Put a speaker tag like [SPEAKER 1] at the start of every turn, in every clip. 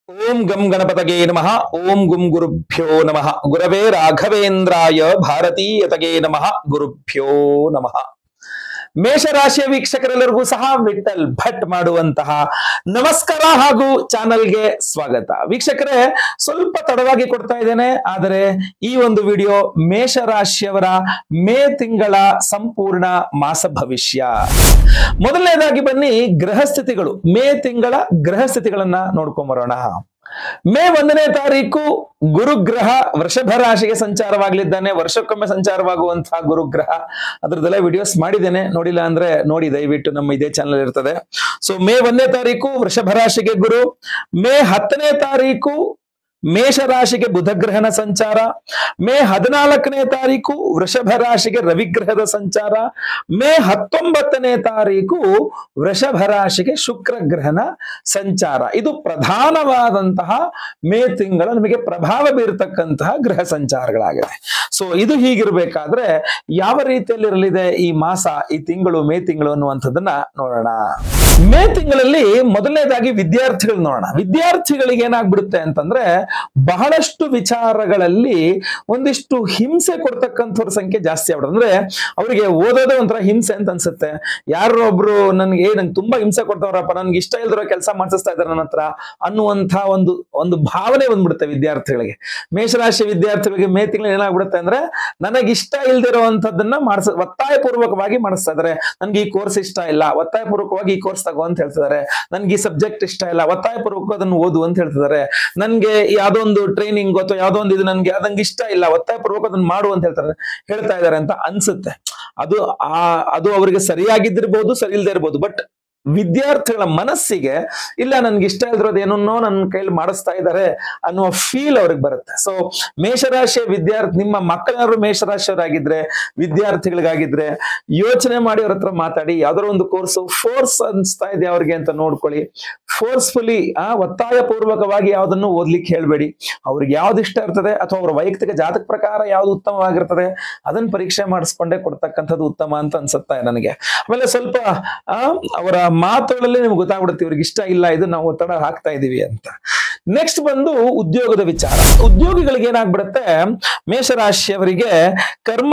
[SPEAKER 1] ಓಂ ಗಂ ಗಣಪತಗೆ ನಮಃ ಓಂ ಗುಂ ಗುರುಭ್ಯೋ ನಮಃ ಗುರವೇ ರಾಘವೇಂದ್ರಾಯ ಭಾರತೀಯತಗೆ ನಮಃ ಗುರುಭ್ಯೋ ನಮಃ ಮೇಷರಾಶಿಯ ವೀಕ್ಷಕರೆಲ್ಲರಿಗೂ ಸಹ ವಿಠಲ್ ಭಟ್ ಮಾಡುವಂತಹ ನಮಸ್ಕಾರ ಹಾಗೂ ಚಾನಲ್ಗೆ ಸ್ವಾಗತ ವೀಕ್ಷಕರೇ ಸ್ವಲ್ಪ ತಡವಾಗಿ ಕೊಡ್ತಾ ಇದ್ದೇನೆ ಆದರೆ ಈ ಒಂದು ವಿಡಿಯೋ ಮೇಷರಾಶಿಯವರ ಮೇ ತಿಂಗಳ ಸಂಪೂರ್ಣ ಮಾಸ ಭವಿಷ್ಯ ಮೊದಲನೇದಾಗಿ ಬನ್ನಿ ಗ್ರಹ ಸ್ಥಿತಿಗಳು ಮೇ ತಿಂಗಳ ಗ್ರಹ ಸ್ಥಿತಿಗಳನ್ನ ನೋಡ್ಕೊಂಬರೋಣ ಮೇ ಒಂದನೇ ತಾರೀಕು ಗುರುಗ್ರಹ ವೃಷಭ ರಾಶಿಗೆ ಸಂಚಾರವಾಗಲಿದ್ದಾನೆ ವರ್ಷಕ್ಕೊಮ್ಮೆ ಸಂಚಾರವಾಗುವಂತಹ ಗುರುಗ್ರಹ ಅದ್ರದ್ದೆಲ್ಲ ವಿಡಿಯೋಸ್ ಮಾಡಿದ್ದೇನೆ ನೋಡಿಲ್ಲ ಅಂದ್ರೆ ನೋಡಿ ದಯವಿಟ್ಟು ನಮ್ಮ ಇದೇ ಚಾನಲ್ ಇರ್ತದೆ ಸೊ ಮೇ ಒಂದನೇ ತಾರೀಕು ವೃಷಭ ರಾಶಿಗೆ ಗುರು ಮೇ ಹತ್ತನೇ ತಾರೀಕು ಮೇಷ ರಾಶಿಗೆ ಬುಧ ಗ್ರಹನ ಸಂಚಾರ ಮೇ ಹದಿನಾಲ್ಕನೇ ತಾರೀಕು ವೃಷಭ ರಾಶಿಗೆ ರವಿಗ್ರಹದ ಸಂಚಾರ ಮೇ ಹತ್ತೊಂಬತ್ತನೇ ತಾರೀಕು ವೃಷಭ ರಾಶಿಗೆ ಶುಕ್ರ ಗ್ರಹನ ಸಂಚಾರ ಇದು ಪ್ರಧಾನವಾದಂತಹ ಮೇ ತಿಂಗಳ ನಿಮಗೆ ಪ್ರಭಾವ ಬೀರತಕ್ಕಂತಹ ಗ್ರಹ ಸಂಚಾರಗಳಾಗಿದೆ ಸೊ ಇದು ಹೀಗಿರ್ಬೇಕಾದ್ರೆ ಯಾವ ರೀತಿಯಲ್ಲಿ ಇರಲಿದೆ ಈ ಮಾಸ ಈ ತಿಂಗಳು ಮೇ ತಿಂಗಳು ಅನ್ನುವಂಥದ್ದನ್ನ ನೋಡೋಣ ಮೇ ತಿಂಗಳಲ್ಲಿ ಮೊದಲನೇದಾಗಿ ವಿದ್ಯಾರ್ಥಿಗಳು ನೋಡೋಣ ವಿದ್ಯಾರ್ಥಿಗಳಿಗೆ ಏನಾಗ್ಬಿಡುತ್ತೆ ಅಂತಂದ್ರೆ ಬಹಳಷ್ಟು ವಿಚಾರಗಳಲ್ಲಿ ಒಂದಿಷ್ಟು ಹಿಂಸೆ ಕೊಡ್ತಕ್ಕಂಥವ್ರ ಸಂಖ್ಯೆ ಜಾಸ್ತಿ ಆಗ್ಬಿಡುತ್ತೆ ಅಂದ್ರೆ ಅವರಿಗೆ ಓದೋದೇ ಒಂಥರ ಹಿಂಸೆ ಅಂತ ಅನ್ಸುತ್ತೆ ಯಾರೋ ಒಬ್ರು ನನ್ಗೆ ಏ ನಂಗೆ ತುಂಬಾ ಹಿಂಸೆ ಕೊಡ್ತಾವ್ರಪ್ಪ ನನ್ಗೆ ಇಷ್ಟ ಇಲ್ದಿರೋ ಕೆಲಸ ಮಾಡಿಸ್ತಾ ಇದಾರೆ ನನ್ನ ಹತ್ರ ಅನ್ನುವಂಥ ಒಂದು ಒಂದು ಭಾವನೆ ಬಂದ್ಬಿಡುತ್ತೆ ವಿದ್ಯಾರ್ಥಿಗಳಿಗೆ ಮೇಷರಾಶಿ ವಿದ್ಯಾರ್ಥಿಗಳಿಗೆ ಮೇ ತಿಂಗಳು ಏನಾಗ್ಬಿಡುತ್ತೆ ಅಂದ್ರೆ ನನಗೆ ಇಷ್ಟ ಇಲ್ದಿರೋವಂಥದ್ದನ್ನ ಮಾಡಿಸ ಒತ್ತಾಯ ಪೂರ್ವಕವಾಗಿ ಮಾಡಿಸ್ತಾ ಇದಾರೆ ನನ್ಗೆ ಈ ಕೋರ್ಸ್ ಇಷ್ಟ ಇಲ್ಲ ಒತ್ತಾಯ ಪೂರ್ವಕವಾಗಿ ಈ ಕೋರ್ಸ್ ತಗೋ ಅಂತ ಹೇಳ್ತಿದ್ದಾರೆ ನನ್ಗೆ ಈ ಸಬ್ಜೆಕ್ಟ್ ಇಷ್ಟ ಇಲ್ಲ ಒತ್ತಾಯ ಪೂರ್ವಕ ಅದನ್ನು ಓದು ಅಂತ ಹೇಳ್ತಿದ್ದಾರೆ ನನ್ಗೆ ಯಾವ್ದೋ ಒಂದು ಟ್ರೈನಿಂಗ್ ಅಥವಾ ಯಾವ್ದೋ ಒಂದು ಇದು ನನ್ಗೆ ಅದಂಗೆ ಇಷ್ಟ ಇಲ್ಲ ಒತ್ತಾಯ ಪೂರ್ವಕ ಅದನ್ನ ಮಾಡು ಅಂತ ಹೇಳ್ತಾರೆ ಹೇಳ್ತಾ ಇದ್ದಾರೆ ಅಂತ ಅನ್ಸುತ್ತೆ ಅದು ಆ ಅದು ಅವರಿಗೆ ಸರಿಯಾಗಿದ್ದಿರ್ಬೋದು ಸರಿ ಇಲ್ದೇ ಇರ್ಬೋದು ಬಟ್ ವಿದ್ಯಾರ್ಥಿಗಳ ಮನಸ್ಸಿಗೆ ಇಲ್ಲ ನನ್ಗೆ ಇಷ್ಟ ಇಲ್ದಿರೋದು ಏನನ್ನೋ ನನ್ನ ಕೈಲಿ ಮಾಡಿಸ್ತಾ ಇದ್ದಾರೆ ಅನ್ನುವ ಫೀಲ್ ಅವ್ರಿಗೆ ಬರುತ್ತೆ ಸೊ ಮೇಷರಾಶಿಯ ವಿದ್ಯಾರ್ಥಿ ನಿಮ್ಮ ಮಕ್ಕಳಾದ್ರು ಮೇಷರಾಶಿಯವರಾಗಿದ್ರೆ ವಿದ್ಯಾರ್ಥಿಗಳಿಗಾಗಿದ್ರೆ ಯೋಚನೆ ಮಾಡಿ ಅವ್ರ ಹತ್ರ ಮಾತಾಡಿ ಯಾವ್ದಾರ ಒಂದು ಕೋರ್ಸ್ ಫೋರ್ಸ್ ಅನ್ಸ್ತಾ ಇದೆ ಅವ್ರಿಗೆ ಅಂತ ನೋಡ್ಕೊಳ್ಳಿ ಫೋರ್ಸ್ಫುಲಿ ಆ ಒತ್ತಾಯ ಪೂರ್ವಕವಾಗಿ ಯಾವ್ದನ್ನು ಓದ್ಲಿಕ್ಕೆ ಹೇಳ್ಬೇಡಿ ಅವ್ರಿಗೆ ಯಾವ್ದು ಇಷ್ಟ ಇರ್ತದೆ ಅಥವಾ ಅವ್ರ ವೈಯಕ್ತಿಕ ಜಾತಕ ಪ್ರಕಾರ ಯಾವ್ದು ಉತ್ತಮವಾಗಿರ್ತದೆ ಅದನ್ನ ಪರೀಕ್ಷೆ ಮಾಡಿಸ್ಕೊಂಡೇ ಕೊಡ್ತಕ್ಕಂಥದ್ದು ಉತ್ತಮ ಅಂತ ಅನ್ಸುತ್ತೆ ನನಗೆ ಆಮೇಲೆ ಸ್ವಲ್ಪ ಆ ಅವರ ಮಾತುಗಳಲ್ಲಿ ನಿಮ್ಗೆ ಗೊತ್ತಾಗ್ಬಿಡುತ್ತೆ ಇವ್ರಿಗೆ ಇಷ್ಟ ಇಲ್ಲ ಇದು ನಾವು ಒತ್ತಡ ಹಾಕ್ತಾ ಇದೀವಿ ಅಂತ ನೆಕ್ಸ್ಟ್ ಬಂದು ಉದ್ಯೋಗದ ವಿಚಾರ ಉದ್ಯೋಗಿಗಳಿಗೆ ಏನಾಗ್ಬಿಡುತ್ತೆ ಮೇಷರಾಶಿಯವರಿಗೆ ಕರ್ಮ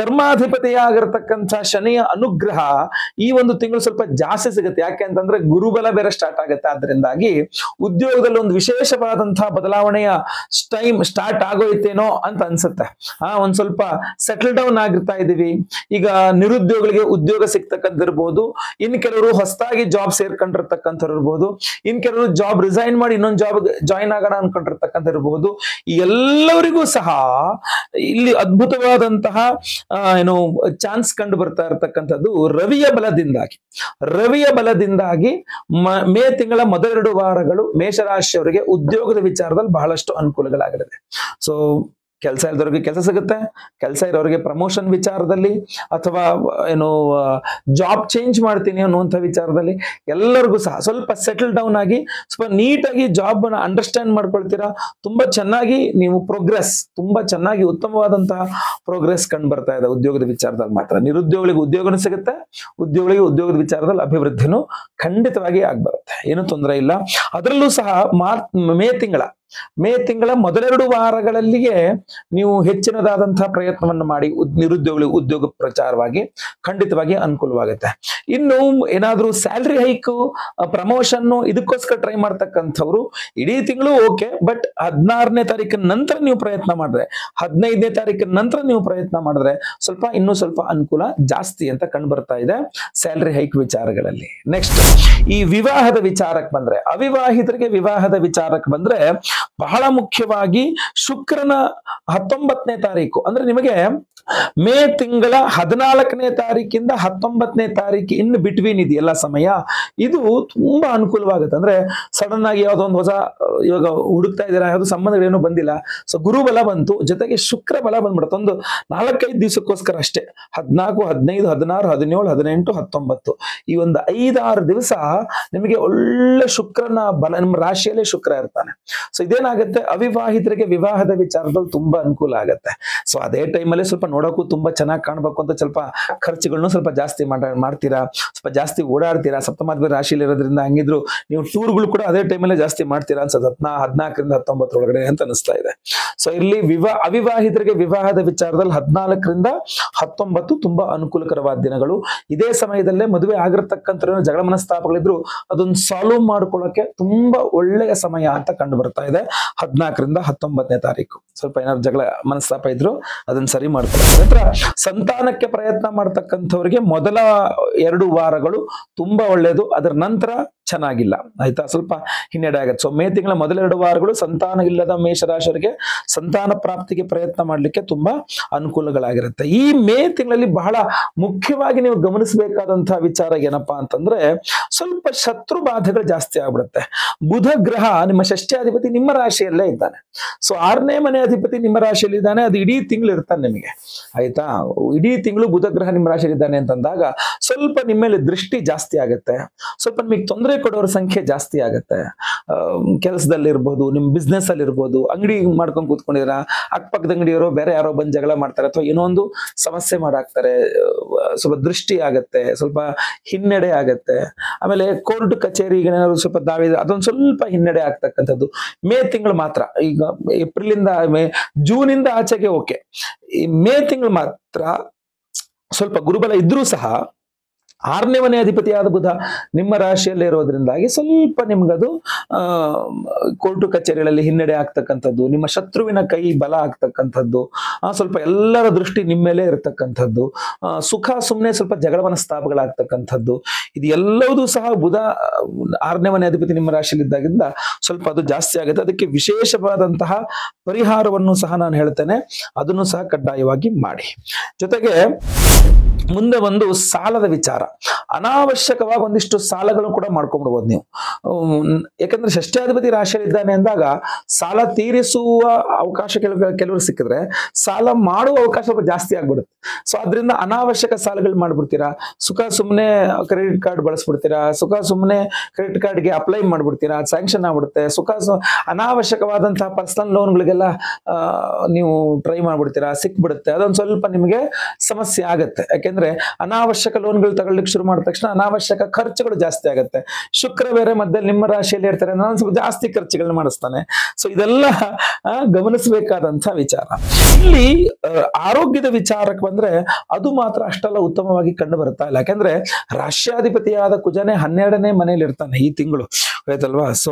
[SPEAKER 1] ಕರ್ಮಾಧಿಪತಿಯಾಗಿರ್ತಕ್ಕಂಥ ಶನಿಯ ಅನುಗ್ರಹ ಈ ಒಂದು ತಿಂಗಳು ಸ್ವಲ್ಪ ಜಾಸ್ತಿ ಸಿಗುತ್ತೆ ಯಾಕೆ ಅಂತಂದ್ರೆ ಗುರುಬಲ ಬೇರೆ ಸ್ಟಾರ್ಟ್ ಆಗುತ್ತೆ ಆದ್ರಿಂದಾಗಿ ಉದ್ಯೋಗದಲ್ಲಿ ಒಂದು ವಿಶೇಷವಾದಂತಹ ಬದಲಾವಣೆಯ ಟೈಮ್ ಸ್ಟಾರ್ಟ್ ಆಗೋಯ್ತೇನೋ ಅಂತ ಅನ್ಸುತ್ತೆ ಆ ಒಂದ್ ಸ್ವಲ್ಪ ಸೆಟಲ್ ಡೌನ್ ಆಗಿರ್ತಾ ಇದೀವಿ ಈಗ ನಿರುದ್ಯೋಗಿಗಳಿಗೆ ಉದ್ಯೋಗ ಸಿಗ್ತಕ್ಕಂಥಿರ್ಬೋದು ಇನ್ ಕೆಲವರು ಹೊಸದಾಗಿ ಜಾಬ್ ಸೇರ್ಕೊಂಡಿರ್ತಕ್ಕಂಥವ್ರು ಇರ್ಬೋದು ಇನ್ ಕೆಲವರು ಜಾಬ್ ರಿಸೈನ್ ಮಾಡಿ ಇನ್ನೊಂದು ಜಾಬ್ ಜಾಯಿನ್ ಆಗೋಣ ಅನ್ಕೊಂಡಿರ್ತಕ್ಕಂಥ ಇರ್ಬೋದು ಈ ಎಲ್ಲರಿಗೂ ಸಹ ಇಲ್ಲಿ ಅದ್ಭುತವಾದಂತಹ ಆ, ಏನು ಚಾನ್ಸ್ ಕಂಡು ಬರ್ತಾ ಇರತಕ್ಕಂಥದ್ದು ರವಿಯ ಬಲದಿಂದಾಗಿ ರವಿಯ ಬಲದಿಂದಾಗಿ ಮ- ಮೇ ತಿಂಗಳ ಮೊದಲೆರಡು ವಾರಗಳು ಮೇಷರಾಶಿಯವರಿಗೆ ಉದ್ಯೋಗದ ವಿಚಾರದಲ್ಲಿ ಬಹಳಷ್ಟು ಅನುಕೂಲಗಳಾಗಲಿದೆ ಸೊ ಕೆಲಸ ಇಲ್ದವ್ರಿಗೆ ಕೆಲಸ ಸಿಗುತ್ತೆ ಕೆಲಸ ಇರೋರಿಗೆ ಪ್ರಮೋಷನ್ ವಿಚಾರದಲ್ಲಿ ಅಥವಾ ಏನು ಜಾಬ್ ಚೇಂಜ್ ಮಾಡ್ತೀನಿ ಅನ್ನುವಂಥ ವಿಚಾರದಲ್ಲಿ ಎಲ್ಲರಿಗೂ ಸಹ ಸ್ವಲ್ಪ ಸೆಟಲ್ ಡೌನ್ ಆಗಿ ಸ್ವಲ್ಪ ನೀಟಾಗಿ ಜಾಬ್ ಅನ್ನ ಅಂಡರ್ಸ್ಟ್ಯಾಂಡ್ ಮಾಡ್ಕೊಳ್ತೀರಾ ತುಂಬಾ ಚೆನ್ನಾಗಿ ನೀವು ಪ್ರೋಗ್ರೆಸ್ ತುಂಬಾ ಚೆನ್ನಾಗಿ ಉತ್ತಮವಾದಂತಹ ಪ್ರೋಗ್ರೆಸ್ ಕಂಡು ಬರ್ತಾ ಇದೆ ಉದ್ಯೋಗದ ವಿಚಾರದಲ್ಲಿ ಮಾತ್ರ ನಿರುದ್ಯೋಗಿಗಳಿಗೆ ಉದ್ಯೋಗನೂ ಸಿಗುತ್ತೆ ಉದ್ಯೋಗಿಗಳಿಗೆ ಉದ್ಯೋಗದ ವಿಚಾರದಲ್ಲಿ ಅಭಿವೃದ್ಧಿನೂ ಖಂಡಿತವಾಗಿ ಆಗ್ಬರುತ್ತೆ ಏನು ತೊಂದರೆ ಇಲ್ಲ ಅದರಲ್ಲೂ ಸಹ ಮಾರ್ ಮೇ ತಿಂಗಳ ಮೇ ತಿಂಗಳ ಮೊದಲೆರಡು ವಾರಗಳಲ್ಲಿಯೇ ನೀವು ಹೆಚ್ಚಿನದಾದಂತಹ ಪ್ರಯತ್ನವನ್ನು ಮಾಡಿ ಉದ್- ನಿರುದ್ಯೋಗಿಗಳಿಗೆ ಉದ್ಯೋಗ ಪ್ರಚಾರವಾಗಿ ಖಂಡಿತವಾಗಿ ಅನುಕೂಲವಾಗುತ್ತೆ ಇನ್ನು ಏನಾದ್ರೂ ಸ್ಯಾಲ್ರಿ ಹೈಕ್ ಪ್ರಮೋಷನ್ ಇದಕ್ಕೋಸ್ಕರ ಟ್ರೈ ಮಾಡ್ತಕ್ಕಂಥವ್ರು ಇಡೀ ತಿಂಗಳು ಓಕೆ ಬಟ್ ಹದಿನಾರನೇ ತಾರೀಕಿನ ನಂತರ ನೀವು ಪ್ರಯತ್ನ ಮಾಡಿದ್ರೆ ಹದಿನೈದನೇ ತಾರೀಕಿನ ನಂತರ ನೀವು ಪ್ರಯತ್ನ ಮಾಡಿದ್ರೆ ಸ್ವಲ್ಪ ಇನ್ನೂ ಸ್ವಲ್ಪ ಅನುಕೂಲ ಜಾಸ್ತಿ ಅಂತ ಕಂಡು ಬರ್ತಾ ಇದೆ ಸ್ಯಾಲ್ರಿ ಹೈಕ್ ವಿಚಾರಗಳಲ್ಲಿ ನೆಕ್ಸ್ಟ್ ಈ ವಿವಾಹದ ವಿಚಾರಕ್ಕೆ ಬಂದ್ರೆ ಅವಿವಾಹಿತರಿಗೆ ವಿವಾಹದ ವಿಚಾರಕ್ಕೆ ಬಂದ್ರೆ ಬಹಳ ಮುಖ್ಯವಾಗಿ ಶುಕ್ರನ ಹತ್ತೊಂಬತ್ತನೇ ತಾರೀಕು ಅಂದ್ರೆ ನಿಮಗೆ ಮೇ ತಿಂಗಳ ಹದಿನಾಲ್ಕನೇ ತಾರೀಕಿಂದ ಹತ್ತೊಂಬತ್ತನೇ ತಾರೀಕು ಇನ್ನು ಬಿಟ್ವೀನ್ ಇದೆಯಲ್ಲ ಸಮಯ ಇದು ತುಂಬಾ ಅನುಕೂಲವಾಗುತ್ತೆ ಅಂದ್ರೆ ಸಡನ್ ಆಗಿ ಯಾವ್ದೋ ಒಂದು ಹೊಸ ಅಹ್, ಇವಾಗ ಹುಡುಕ್ತಾ ಇದ್ದೀರಾ ಯಾವ್ದು ಸಂಬಂಧಗಳೇನು ಬಂದಿಲ್ಲ ಸೊ ಗುರು ಬಲ ಬಂತು ಜೊತೆಗೆ ಶುಕ್ರ ಬಲ ಬಂದ್ಬಿಡುತ್ತೆ ಒಂದು ನಾಲ್ಕೈದು ದಿವಸಕ್ಕೋಸ್ಕರ ಅಷ್ಟೇ ಹದಿನಾಲ್ಕು ಹದಿನೈದು ಹದಿನಾರು ಹದಿನೇಳು ಹದಿನೆಂಟು ಹತ್ತೊಂಬತ್ತು ಈ ಒಂದು ಐದಾರು ದಿವಸ ನಿಮಗೆ ಒಳ್ಳೆ ಶುಕ್ರನ ಬಲ ನಿಮ್ಮ ರಾಶಿಯಲ್ಲೇ ಶುಕ್ರ ಇರ್ತಾನೆ ಸೊ ಇದೇನಾಗುತ್ತೆ ಅವಿವಾಹಿತರಿಗೆ ವಿವಾಹದ ವಿಚಾರದಲ್ಲಿ ತುಂಬಾ ಅನುಕೂಲ ಆಗುತ್ತೆ ಸೊ ಅದೇ ಟೈಮಲ್ಲಿ ಸ್ವಲ್ಪ ನೋಡೋಕ್ಕೂ ತುಂಬಾ ಚೆನ್ನಾಗಿ ಕಾಣ್ಬೇಕು ಅಂತ ಸ್ವಲ್ಪ ಖರ್ಚುಗಳನ್ನು ಸ್ವಲ್ಪ ಜಾಸ್ತಿ ಮಾಡ ಮಾಡ್ತೀರಾ ಸ್ವಲ್ಪ ಜಾಸ್ತಿ ಓಡಾಡ್ತೀರಾ ಸಪ್ತಮಾಧಿಪತಿ ರಾಶಿಯಲ್ಲಿ ಇರೋದ್ರಿಂದ ಹಂಗಿದ್ರು ನೀವು ಟೂರ್ಗಳು ಕೂಡ ಅದೇ ಟೈಮಲ್ಲೇ ಜಾಸ್ತಿ ಮಾಡ್ತೀರಾ ಅನ್ಸುತ್ತೆ ಹತ್ನಾ ಹದಿನಾಲ್ಕರಿಂದ ಹತ್ತೊಂಬತ್ತರೊಳಗಡೆ ಅಂತ ಅನಿಸ್ತಾ ಇದೆ ಸೊ ಇಲ್ಲಿ ವಿವಾಹ ಅವಿವಾಹಿತರಿಗೆ ವಿವಾಹದ ವಿಚಾರದಲ್ಲಿ ಹದಿನಾಲ್ಕರಿಂದ ಹತ್ತೊಂಬತ್ತು ತುಂಬಾ ಅನುಕೂಲಕರವಾದ ದಿನಗಳು ಇದೇ ಸಮಯದಲ್ಲೇ ಮದುವೆ ಆಗಿರ್ತಕ್ಕಂಥ ಜಗಳ ಮನಸ್ತಾಪಗಳಿದ್ರು ಅದನ್ನ ಸಾಲ್ವ್ ಮಾಡ್ಕೊಳ್ಳೋಕೆ ತುಂಬಾ ಒಳ್ಳೆಯ ಸಮಯ ಅಂತ ಕಂಡು ಬರ್ತಾ ಇದೆ ಹದಿನಾಲ್ಕರಿಂದ ಹತ್ತೊಂಬತ್ತನೇ ತಾರೀಕು ಸ್ವಲ್ಪ ಏನಾದ್ರು ಜಗಳ ಮನಸ್ತಾಪ ಇದ್ರು ಅದನ್ನ ಸರಿ ಮಾಡ್ಕೊಳ್ಳೋಕೆ ನಂತರ ಸಂತಾನಕ್ಕೆ ಪ್ರಯತ್ನ ಮಾಡ್ತಕ್ಕಂಥವ್ರಿಗೆ ಮೊದಲ ಎರಡು ವಾರಗಳು ತುಂಬಾ ಒಳ್ಳೆಯದು ಅದರ ನಂತರ ಚೆನ್ನಾಗಿಲ್ಲ ಆಯ್ತಾ ಸ್ವಲ್ಪ ಹಿನ್ನಡೆ ಆಗುತ್ತೆ ಸೊ ಮೇ ತಿಂಗಳ ಮೊದಲೆರಡು ವಾರಗಳು ಸಂತಾನ ಇಲ್ಲದ ಮೇಷರಾಶಿಯವರಿಗೆ ಸಂತಾನ ಪ್ರಾಪ್ತಿಗೆ ಪ್ರಯತ್ನ ಮಾಡಲಿಕ್ಕೆ ತುಂಬಾ ಅನುಕೂಲಗಳಾಗಿರುತ್ತೆ ಈ ಮೇ ತಿಂಗಳಲ್ಲಿ ಬಹಳ ಮುಖ್ಯವಾಗಿ ನೀವು ಗಮನಿಸಬೇಕಾದಂತಹ ವಿಚಾರ ಏನಪ್ಪಾ ಅಂತಂದ್ರೆ ಸ್ವಲ್ಪ ಶತ್ರು ಬಾಧೆಗಳು ಜಾಸ್ತಿ ಆಗ್ಬಿಡುತ್ತೆ ಬುಧ ಗ್ರಹ ನಿಮ್ಮ ಷಷ್ಠ್ಯಾಧಿಪತಿ ನಿಮ್ಮ ರಾಶಿಯಲ್ಲೇ ಇದ್ದಾನೆ ಸೊ ಆರನೇ ಮನೆ ಅಧಿಪತಿ ನಿಮ್ಮ ರಾಶಿಯಲ್ಲಿ ಇದ್ದಾನೆ ಅದು ಇಡೀ ತಿಂಗಳು ಇರ್ತಾನೆ ನಿಮಗೆ ಆಯ್ತಾ ಇಡೀ ತಿಂಗಳು ಬುಧ ಗ್ರಹ ನಿಮ್ಮ ರಾಶಿಯಲ್ಲಿ ಇದ್ದಾನೆ ಅಂತಂದಾಗ ಸ್ವಲ್ಪ ನಿಮ್ಮ ಮೇಲೆ ದೃಷ್ಟಿ ಜಾಸ್ತಿ ಆಗುತ್ತೆ ಸ್ವಲ್ಪ ನಿಮಗೆ ತೊಂದರೆ ಕೊಡೋರ ಸಂಖ್ಯೆ ಜಾಸ್ತಿ ಆಗುತ್ತೆ ಕೆಲಸದಲ್ಲಿ ಇರ್ಬೋದು ನಿಮ್ಮ ಬಿಸ್ನೆಸ್ ಅಲ್ಲಿ ಇರ್ಬೋದು ಅಂಗಡಿ ಮಾಡ್ಕೊಂಡು ಕೂತ್ಕೊಂಡಿರ ಅಕ್ಕಪಕ್ಕದ ಅಂಗಡಿಯವರು ಬೇರೆ ಯಾರೋ ಬಂದು ಜಗಳ ಮಾಡ್ತಾರೆ ಅಥವಾ ಏನೋ ಒಂದು ಸಮಸ್ಯೆ ಮಾಡಾಕ್ತಾರೆ ಆ, ಸ್ವಲ್ಪ ದೃಷ್ಟಿ ಆಗತ್ತೆ ಸ್ವಲ್ಪ ಹಿನ್ನಡೆ ಆಗತ್ತೆ ಆಮೇಲೆ ಕೋರ್ಟ್ ಕಚೇರಿಗಳೇನಾದ್ರು ಸ್ವಲ್ಪ ದಾವೆ ಅದೊಂದು ಸ್ವಲ್ಪ ಹಿನ್ನಡೆ ಆಗ್ತಕ್ಕಂಥದ್ದು ಮೇ ತಿಂಗಳು ಮಾತ್ರ ಈಗ ಏಪ್ರಿಲ್ ಇಂದ ಮೇ ಜೂನ್ ಇಂದ ಆಚೆಗೆ ಓಕೆ ಈ ಮೇ ತಿಂಗಳು ಮಾತ್ರ ಸ್ವಲ್ಪ ಗುರುಬಲ ಇದ್ರೂ ಸಹ ಆರನೇ ಮನೆ ಅಧಿಪತಿಯಾದ ಬುಧ ನಿಮ್ಮ ರಾಶಿಯಲ್ಲಿ ಇರೋದ್ರಿಂದಾಗಿ ಸ್ವಲ್ಪ ನಿಮ್ಗದು ಆ ಕೋರ್ಟು ಕಚೇರಿಗಳಲ್ಲಿ ಹಿನ್ನಡೆ ಆಗ್ತಕ್ಕಂಥದ್ದು ನಿಮ್ಮ ಶತ್ರುವಿನ ಕೈ ಬಲ ಆಗ್ತಕ್ಕಂಥದ್ದು ಆ, ಸ್ವಲ್ಪ ಎಲ್ಲರ ದೃಷ್ಟಿ ನಿಮ್ಮ ಮೇಲೆ ಇರತಕ್ಕಂಥದ್ದು ಆ, ಸುಖ ಸುಮ್ಮನೆ ಸ್ವಲ್ಪ ಜಗಳ ಮನಸ್ತಾಪಗಳಾಗ್ತಕ್ಕಂಥದ್ದು ಇದು ಎಲ್ಲವೂ ಸಹ ಬುಧ ಆ, ಆರನೇ ಮನೆ ಅಧಿಪತಿ ನಿಮ್ಮ ರಾಶಿಯಲ್ಲಿ ಇದ್ದಾಗಿಂದ ಸ್ವಲ್ಪ ಅದು ಜಾಸ್ತಿ ಆಗುತ್ತೆ ಅದಕ್ಕೆ ವಿಶೇಷವಾದಂತಹ ಪರಿಹಾರವನ್ನು ಸಹ ನಾನು ಹೇಳ್ತೇನೆ ಅದನ್ನು ಸಹ ಕಡ್ಡಾಯವಾಗಿ ಮಾಡಿ ಜೊತೆಗೆ ಮುಂದೆ ಒಂದು ಸಾಲದ ವಿಚಾರ ಅನಾವಶ್ಯಕವಾಗಿ ಒಂದಿಷ್ಟು ಸಾಲಗಳು ಕೂಡ ಮಾಡ್ಕೊಂಡ್ಬಿಡ್ಬೋದು ನೀವು ಹ್ಮ್, ಯಾಕಂದ್ರೆ ಷಷ್ಠಾಧಿಪತಿ ರಾಶಿಯಲ್ಲಿ ಇದ್ದಾನೆ ಅಂದಾಗ ಸಾಲ ತೀರಿಸುವ ಅವಕಾಶ ಕೆಲವು ಕೆಲವರು ಸಿಕ್ಕಿದ್ರೆ ಸಾಲ ಮಾಡುವ ಅವಕಾಶ ಸ್ವಲ್ಪ ಜಾಸ್ತಿ ಆಗ್ಬಿಡುತ್ತೆ ಸೊ ಅದರಿಂದ ಅನಾವಶ್ಯಕ ಸಾಲಗಳು ಮಾಡ್ಬಿಡ್ತೀರಾ ಸುಖ ಸುಮ್ಮನೆ ಕ್ರೆಡಿಟ್ ಕಾರ್ಡ್ ಬಳಸ್ಬಿಡ್ತೀರಾ ಸುಖ ಸುಮ್ಮನೆ ಕ್ರೆಡಿಟ್ ಕಾರ್ಡ್ಗೆ ಅಪ್ಲೈ ಮಾಡ್ಬಿಡ್ತೀರಾ ಸ್ಯಾಂಕ್ಷನ್ ಆಗ್ಬಿಡುತ್ತೆ ಸುಖ ಸು- ಅನಾವಶ್ಯಕವಾದಂತಹ ಪರ್ಸನಲ್ ಲೋನ್ಗಳಿಗೆಲ್ಲ ನೀವು ಟ್ರೈ ಮಾಡ್ಬಿಡ್ತೀರಾ ಸಿಕ್ಬಿಡುತ್ತೆ ಅದೊಂದು ಸ್ವಲ್ಪ ನಿಮಗೆ ಸಮಸ್ಯೆ ಆಗುತ್ತೆ ಯಾಕೆಂದ್ರೆ ಅನಾವಶ್ಯಕ ಲೋನ್ಗಳು ತಗೊಳ್ಳಿಕ್ಕೆ ಶುರು ಮಾಡಿದ ತಕ್ಷಣ ಅನಾವಶ್ಯಕ ಖರ್ಚುಗಳು ಜಾಸ್ತಿ ಆಗುತ್ತೆ ಶುಕ್ರ ಬೇರೆ ಮಧ್ಯದಲ್ಲಿ ನಿಮ್ಮ ರಾಶಿಯಲ್ಲಿ ಇರ್ತಾರೆ ನಾನು ಸ್ವಲ್ಪ ಜಾಸ್ತಿ ಖರ್ಚುಗಳನ್ನ ಮಾಡಿಸ್ತಾನೆ ಸೊ ಇದೆಲ್ಲ ಆ, ಗಮನಿಸಬೇಕಾದಂತಹ ವಿಚಾರ ಇಲ್ಲಿ ಆ, ಆರೋಗ್ಯದ ವಿಚಾರಕ್ಕೆ ಬಂದ್ರೆ ಅದು ಮಾತ್ರ ಅಷ್ಟೆಲ್ಲ ಉತ್ತಮವಾಗಿ ಕಂಡು ಬರ್ತಾ ಇಲ್ಲ ಯಾಕಂದ್ರೆ ರಾಷ್ಟ್ರಾಧಿಪತಿಯಾದ ಕುಜನೇ ಹನ್ನೆರಡನೇ ಮನೇಲಿ ಇರ್ತಾನೆ ಈ ತಿಂಗಳು ಆಯ್ತಲ್ವಾ ಸೊ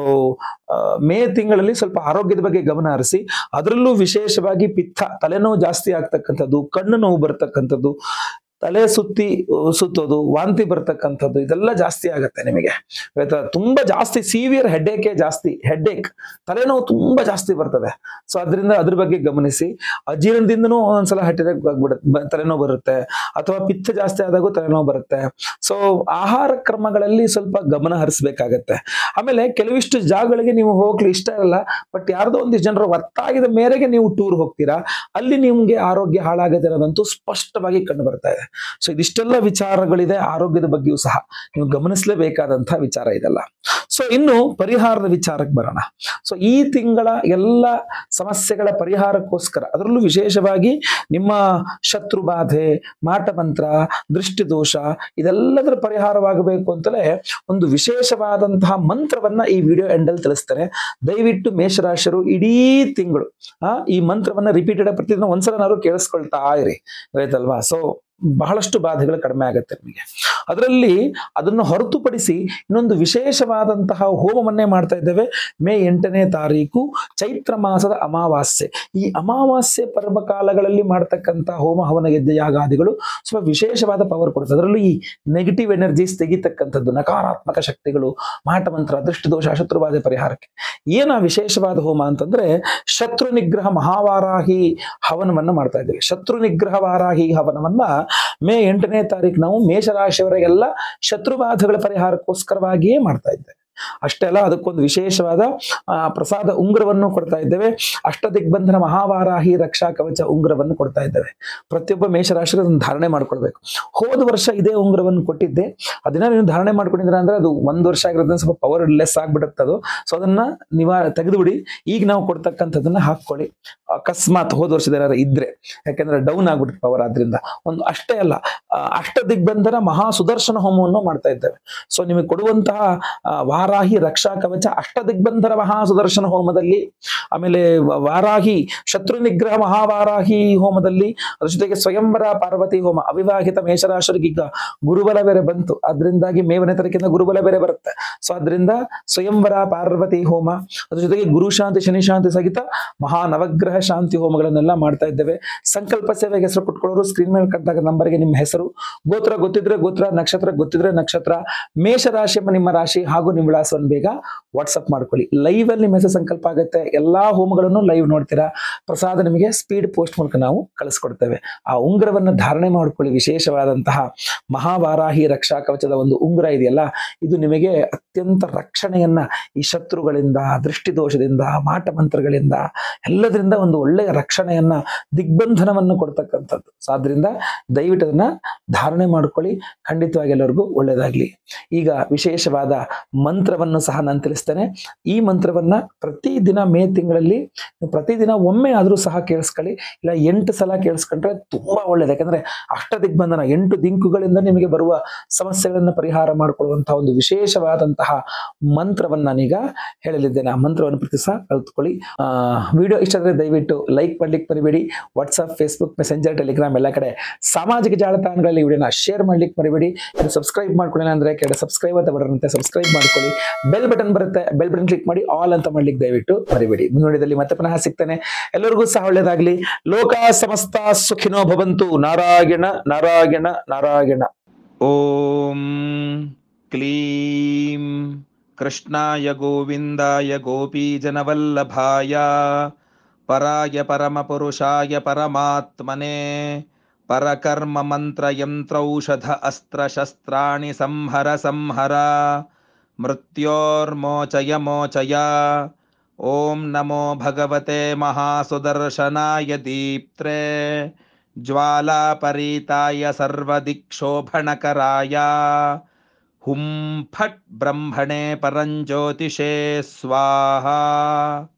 [SPEAKER 1] ಮೇ ತಿಂಗಳಲ್ಲಿ ಸ್ವಲ್ಪ ಆರೋಗ್ಯದ ಬಗ್ಗೆ ಗಮನ ಹರಿಸಿ ಅದರಲ್ಲೂ ವಿಶೇಷವಾಗಿ ಪಿತ್ತ ತಲೆನೋವು ಜಾಸ್ತಿ ಆಗ್ತಕ್ಕಂಥದ್ದು ಕಣ್ಣು ನೋವು ಬರ್ತಕ್ಕಂಥದ್ದು ತಲೆ ಸುತ್ತಿ ಅಹ್, ಸುತ್ತೋದು ವಾಂತಿ ಬರ್ತಕ್ಕಂಥದ್ದು ಇದೆಲ್ಲ ಜಾಸ್ತಿ ಆಗತ್ತೆ ನಿಮಗೆ ಆಯ್ತಾ ತುಂಬಾ ಜಾಸ್ತಿ ಸಿವಿಯರ್ ಹೆಡ್ಡೇಕೆ ಜಾಸ್ತಿ ಹೆಡ್ಡೇಕ್ ತಲೆನೋವು ತುಂಬಾ ಜಾಸ್ತಿ ಬರ್ತದೆ ಸೊ ಅದರಿಂದ ಅದ್ರ ಬಗ್ಗೆ ಗಮನಿಸಿ ಅಜೀರ್ಣದಿಂದನೂ ಒಂದೊಂದ್ಸಲ ಹೆಡ್ಡೇಕ್ ಆಗ್ಬಿಡುತ್ತೆ ತಲೆನೋವು ಬರುತ್ತೆ ಅಥವಾ ಪಿತ್ತ ಜಾಸ್ತಿ ಆದಾಗೂ ತಲೆನೋವು ಬರುತ್ತೆ ಸೊ ಆಹಾರ ಕ್ರಮಗಳಲ್ಲಿ ಸ್ವಲ್ಪ ಗಮನ ಹರಿಸ್ಬೇಕಾಗತ್ತೆ ಆಮೇಲೆ ಕೆಲವಿಷ್ಟು ಜಾಗಗಳಿಗೆ ನೀವು ಹೋಗ್ಲಿ ಇಷ್ಟ ಇರಲ್ಲ ಬಟ್ ಯಾರ್ದೋ ಒಂದಿಷ್ಟು ಜನರ ಒತ್ತಾಯದ ಮೇರೆಗೆ ನೀವು ಟೂರ್ ಹೋಗ್ತೀರಾ ಅಲ್ಲಿ ನಿಮ್ಗೆ ಆರೋಗ್ಯ ಹಾಳಾಗದೆ ಇರೋದಂತೂ ಸ್ಪಷ್ಟವಾಗಿ ಕಂಡು ಬರ್ತಾ ಇದೆ ಸೊ ಇದಿಷ್ಟೆಲ್ಲ ವಿಚಾರಗಳಿದೆ ಆರೋಗ್ಯದ ಬಗ್ಗೆಯೂ ಸಹ ನೀವು ಗಮನಿಸಲೇಬೇಕಾದಂತಹ ವಿಚಾರ ಇದೆಲ್ಲ ಸೊ ಇನ್ನು ಪರಿಹಾರದ ವಿಚಾರಕ್ಕೆ ಬರೋಣ ಸೊ ಈ ತಿಂಗಳ ಎಲ್ಲ ಸಮಸ್ಯೆಗಳ ಪರಿಹಾರಕ್ಕೋಸ್ಕರ ಅದರಲ್ಲೂ ವಿಶೇಷವಾಗಿ ನಿಮ್ಮ ಶತ್ರು ಬಾಧೆ ಮಾಟಮಂತ್ರ ದೃಷ್ಟಿದೋಷ ಇದೆಲ್ಲದರ ಪರಿಹಾರವಾಗಬೇಕು ಅಂತಲೇ ಒಂದು ವಿಶೇಷವಾದಂತಹ ಮಂತ್ರವನ್ನ ಈ ವಿಡಿಯೋ ಎಂಡಲ್ಲಿ ತಿಳಿಸ್ತಾರೆ ದಯವಿಟ್ಟು ಮೇಷರಾಶರು ಇಡೀ ತಿಂಗಳು ಆ ಈ ಮಂತ್ರವನ್ನ ರಿಪೀಟೆಡ್ ಪ್ರತಿದಿನ ಒಂದ್ಸಲನಾದ್ರು ಕೇಳಿಸ್ಕೊಳ್ತಾ ಇರಿ ಆಯ್ತಲ್ವಾ ಸೊ ಬಹಳಷ್ಟು ಬಾಧೆಗಳು ಕಡಿಮೆ ಆಗುತ್ತೆ ನಿಮಗೆ ಅದರಲ್ಲಿ ಅದನ್ನು ಹೊರತುಪಡಿಸಿ ಇನ್ನೊಂದು ವಿಶೇಷವಾದಂತಹ ಹೋಮವನ್ನೇ ಮಾಡ್ತಾ ಇದ್ದೇವೆ ಮೇ ಎಂಟನೇ ತಾರೀಕು ಚೈತ್ರ ಮಾಸದ ಅಮಾವಾಸ್ಯೆ ಈ ಅಮಾವಾಸ್ಯೆ ಪರ್ವಕಾಲಗಳಲ್ಲಿ ಮಾಡ್ತಕ್ಕಂಥ ಹೋಮ ಹವನ ಗೆದ್ದೆ ಯಾಗಾದಿಗಳು ಸ್ವಲ್ಪ ವಿಶೇಷವಾದ ಪವರ್ ಕೊಡುತ್ತೆ ಅದರಲ್ಲೂ ಈ ನೆಗೆಟಿವ್ ಎನರ್ಜೀಸ್ ತೆಗಿತಕ್ಕಂಥದ್ದು ನಕಾರಾತ್ಮಕ ಶಕ್ತಿಗಳು ಮಾಟಮಂತ್ರ ದೃಷ್ಟಿದೋಷ ಶತ್ರುಬಾಧೆ ಪರಿಹಾರಕ್ಕೆ ಏನ ವಿಶೇಷವಾದ ಹೋಮ ಅಂತಂದ್ರೆ ಶತ್ರು ನಿಗ್ರಹ ಮಹಾವಾರಾಹಿ ಹವನವನ್ನ ಮಾಡ್ತಾ ಇದ್ದೇವೆ ಶತ್ರು ನಿಗ್ರಹ ವಾರಾಹಿ ಹವನವನ್ನ ಮೇ ಎಂಟನೇ ತಾರೀಕು ನಾವು ಮೇಷರಾಶಿಯವರೆಗೆಲ್ಲ ಶತ್ರುಬಾಧೆಗಳ ಪರಿಹಾರಕ್ಕೋಸ್ಕರವಾಗಿಯೇ ಮಾಡ್ತಾ ಇದ್ದೇವೆ ಅಷ್ಟೇ ಅಲ್ಲ ಅದಕ್ಕೊಂದು ವಿಶೇಷವಾದ ಆ, ಪ್ರಸಾದ ಉಂಗುರವನ್ನು ಕೊಡ್ತಾ ಇದ್ದೇವೆ ಅಷ್ಟದಿಗ್ಬಂಧನ ಮಹಾವಾರಾಹಿ ರಕ್ಷಾ ಕವಚ ಉಂಗುರವನ್ನು ಕೊಡ್ತಾ ಇದ್ದೇವೆ ಪ್ರತಿಯೊಬ್ಬ ಮೇಷರಾಶಿಗೆ ಅದನ್ನು ಧಾರಣೆ ಮಾಡ್ಕೊಳ್ಬೇಕು ಹೋದ ವರ್ಷ ಇದೇ ಉಂಗುರವನ್ನು ಕೊಟ್ಟಿದ್ದೆ ಅದನ್ನ ನೀವು ಧಾರಣೆ ಮಾಡ್ಕೊಂಡಿದ್ರೆ ಅಂದ್ರೆ ಅದು ಒಂದು ವರ್ಷ ಆಗಿರೋದ್ರಿಂದ ಸ್ವಲ್ಪ ಪವರ್ ಲೆಸ್ ಆಗ್ಬಿಡುತ್ತೆ ಅದು ಸೊ ಅದನ್ನ ನಿವಾ ತೆಗೆದುಬಿಡಿ ಈಗ ನಾವು ಕೊಡ್ತಕ್ಕಂಥದ್ದನ್ನ ಹಾಕೊಳ್ಳಿ ಅಕಸ್ಮಾತ್ ಹೋದ ವರ್ಷದ ಏನಾದ್ರು ಇದ್ರೆ ಯಾಕಂದ್ರೆ ಡೌನ್ ಆಗ್ಬಿಡುತ್ತೆ ಪವರ್ ಆದ್ರಿಂದ ಒಂದು ಅಷ್ಟೇ ಅಲ್ಲ ಆ, ಅಷ್ಟ ದಿಗ್ಬಂಧನ ಮಹಾ ಸುದರ್ಶನ ಹೋಮವನ್ನು ಮಾಡ್ತಾ ಇದ್ದೇವೆ ಸೊ ನಿಮಗೆ ಕೊಡುವಂತಹ ಆ, ವಾರಾಹಿ ರಕ್ಷಾ ಕವಚ ಅಷ್ಟ ದಿಗ್ಬಂಧನ ಮಹಾ ಸುದರ್ಶನ ಹೋಮದಲ್ಲಿ ಆಮೇಲೆ ವ- ವಾರಾಹಿ ಶತ್ರು ನಿಗ್ರಹ ಮಹಾವಾರಾಹಿ ಹೋಮದಲ್ಲಿ ಅದ್ರ ಜೊತೆಗೆ ಸ್ವಯಂವರ ಪಾರ್ವತಿ ಹೋಮ ಅವಿವಾಹಿತ ಮೇಷರಾಶರಿಗೆ ಈಗ ಗುರುಬಲ ಬೇರೆ ಬಂತು ಅದರಿಂದಾಗಿ ಮೇವನೆ ತರಕಿಂದ ಗುರುಬಲ ಬೇರೆ ಬರುತ್ತೆ ಸೊ ಅದರಿಂದ ಸ್ವಯಂವರ ಪಾರ್ವತಿ ಹೋಮ ಅದ್ರ ಜೊತೆಗೆ ಗುರು ಶಾಂತಿ ಶನಿ ಶಾಂತಿ ಸಹಿತ ಮಹಾ ನವಗ್ರಹ ಶಾಂತಿ ಹೋಮಗಳನ್ನೆಲ್ಲ ಮಾಡ್ತಾ ಇದ್ದೇವೆ ಸಂಕಲ್ಪ ಸೇವೆಗೆ ಹೆಸರು ಕೊಟ್ಕೊಳ್ಳೋರು ಸ್ಕ್ರೀನ್ ಮೇಲೆ ಕಂಡಾಗ ನಂಬರ್ಗೆ ನಿಮ್ಮ ಹೆಸರು ಗೋತ್ರ ಗೊತ್ತಿದ್ರೆ ಗೋತ್ರ ನಕ್ಷತ್ರ ಗೊತ್ತಿದ್ರೆ ನಕ್ಷತ್ರ ಮೇಷ ರಾಶಿ ಎಂಬ ನಿಮ್ಮ ರಾಶಿ ಹಾಗೂ ನಿಮ್ಮ ವಿಳಾಸವನ್ನು ಬೇಗ ವಾಟ್ಸಪ್ ಮಾಡ್ಕೊಳ್ಳಿ ಲೈವ್ ಅಲ್ಲಿ ನಿಮ್ಮ ಹೆಸರು ಸಂಕಲ್ಪ ಆಗುತ್ತೆ ಎಲ್ಲಾ ಹೋಮಗಳನ್ನು ಲೈವ್ ನೋಡ್ತೀರಾ ಪ್ರಸಾದ ನಿಮಗೆ ಸ್ಪೀಡ್ ಪೋಸ್ಟ್ ಮೂಲಕ ನಾವು ಕಳಿಸ್ಕೊಡ್ತೇವೆ ಆ ಉಂಗುರವನ್ನು ಧಾರಣೆ ಮಾಡ್ಕೊಳ್ಳಿ ವಿಶೇಷವಾದಂತಹ ಮಹಾವಾರಾಹಿ ರಕ್ಷಾ ಕವಚದ ಒಂದು ಉಂಗುರ ಇದೆಯಲ್ಲ ಇದು ನಿಮಗೆ ಅತ್ಯಂತ ರಕ್ಷಣೆಯನ್ನ ಈ ಶತ್ರುಗಳಿಂದ ದೃಷ್ಟಿದೋಷದಿಂದ ಮಾಟ ಮಂತ್ರಗಳಿಂದ ಎಲ್ಲದರಿಂದ ಒಂದು ಒಳ್ಳೆಯ ರಕ್ಷಣೆಯನ್ನ ದಿಗ್ಬಂಧನವನ್ನು ಕೊಡ್ತಕ್ಕಂಥದ್ದು ಸೊ ಆದ್ರಿಂದ ದಯವಿಟ್ಟು ಅದನ್ನ ಧಾರಣೆ ಮಾಡ್ಕೊಳ್ಳಿ ಖಂಡಿತವಾಗಿ ಎಲ್ಲರಿಗೂ ಒಳ್ಳೆಯದಾಗ್ಲಿ ಈಗ ವಿಶೇಷವಾದ ಮಂತ್ರವನ್ನು ಸಹ ನಾನು ತಿಳಿಸ್ತೇನೆ ಈ ಮಂತ್ರವನ್ನ ಪ್ರತಿದಿನ ಮೇ ತಿಂಗಳಲ್ಲಿ ನೀವು ಪ್ರತಿದಿನ ಒಮ್ಮೆ ಆದರೂ ಸಹ ಕೇಳಿಸ್ಕೊಳ್ಳಿ ಇಲ್ಲ ಎಂಟು ಸಲ ಕೇಳಿಸ್ಕೊಂಡ್ರೆ ತುಂಬಾ ಒಳ್ಳೇದು ಯಾಕಂದ್ರೆ ಅಷ್ಟ ದಿಗ್ಬಂಧನ ಎಂಟು ದಿಕ್ಕುಗಳಿಂದ ನಿಮಗೆ ಬರುವ ಸಮಸ್ಯೆಗಳನ್ನು ಪರಿಹಾರ ಮಾಡಿಕೊಳ್ಳುವಂತಹ ಒಂದು ವಿಶೇಷವಾದಂತಹ ಮಂತ್ರವನ್ನು ನಾನೀಗ ಹೇಳಲಿದ್ದೇನೆ ಆ ಮಂತ್ರವನ್ನು ಪ್ರತಿ ಸಹ ಕಲ್ತ್ಕೊಳ್ಳಿ ಆ ವಿಡಿಯೋ ಇಷ್ಟ ಆದರೆ ದಯವಿಟ್ಟು ಲೈಕ್ ಮಾಡ್ಲಿಕ್ಕೆ ಮರಿಬೇಡಿ ವಾಟ್ಸಪ್ ಫೇಸ್ಬುಕ್ ಮೆಸೆಂಜರ್ ಟೆಲಿಗ್ರಾಮ್ ಎಲ್ಲ ಕಡೆ ಸಾಮಾಜಿಕ ಜಾಲತಾಣಗಳಲ್ಲಿ ವಿಡಿಯೋನ ಶೇರ್ ಮಾಡ್ಲಿಕ್ಕೆ ಮರಿಬೇಡಿ ಇದು ಸಬ್ಸ್ಕ್ರೈಬ್ ಮಾಡ್ಕೊಳ್ಳಿ ಅಂದ್ರೆ ಕೆಳ ಸಬ್ಸ್ಕ್ರೈಬ್ ಅಂತ ಬರುತ್ತೆ ಸಬ್ಸ್ಕ್ರೈಬ್ ಮಾಡ್ಕೊಳ್ಳಿ ಬೆಲ್ ಬಟನ್ ಬರುತ್ತೆ ಬೆಲ್ ಬಟನ್ ಕ್ಲಿಕ್ ಮಾಡಿ ಆಲ್ ಅಂತ ಮಾಡ್ಲಿಕ್ಕೆ ದಯವಿಟ್ಟು ಮರಿಬೇಡಿ ಮುಂದುವರಿದಲ್ಲಿ ಮತ್ತೆ ಪುನಃ ಸಿಗ್ತೇನೆ ಎಲ್ಲರಿಗೂ ಸಹ ಒಳ್ಳೇದಾಗ್ಲಿ ಲೋಕ ಸಮಸ್ತ ಸುಖಿನೋ ಭವಂತು ನಾರಾಯಣ ನಾರಾಯಣ ನಾರಾಯಣ
[SPEAKER 2] ॐ क्लीं कृष्णाय गोविन्दाय गोपीजनवल्लभाय पराय परमपुरुषाय परमात्मने परकर्ममन्त्रयन्त्रौषध अस्त्रशस्त्राणि संहर संहर मृत्योर्मोचय मोचय ॐ नमो भगवते महासुदर्शनाय दीप्त्रे ज्वालापरीताय सर्वदिक्षोभणकराय हुं फट् ब्रह्मणे परञ्ज्योतिषे स्वाहा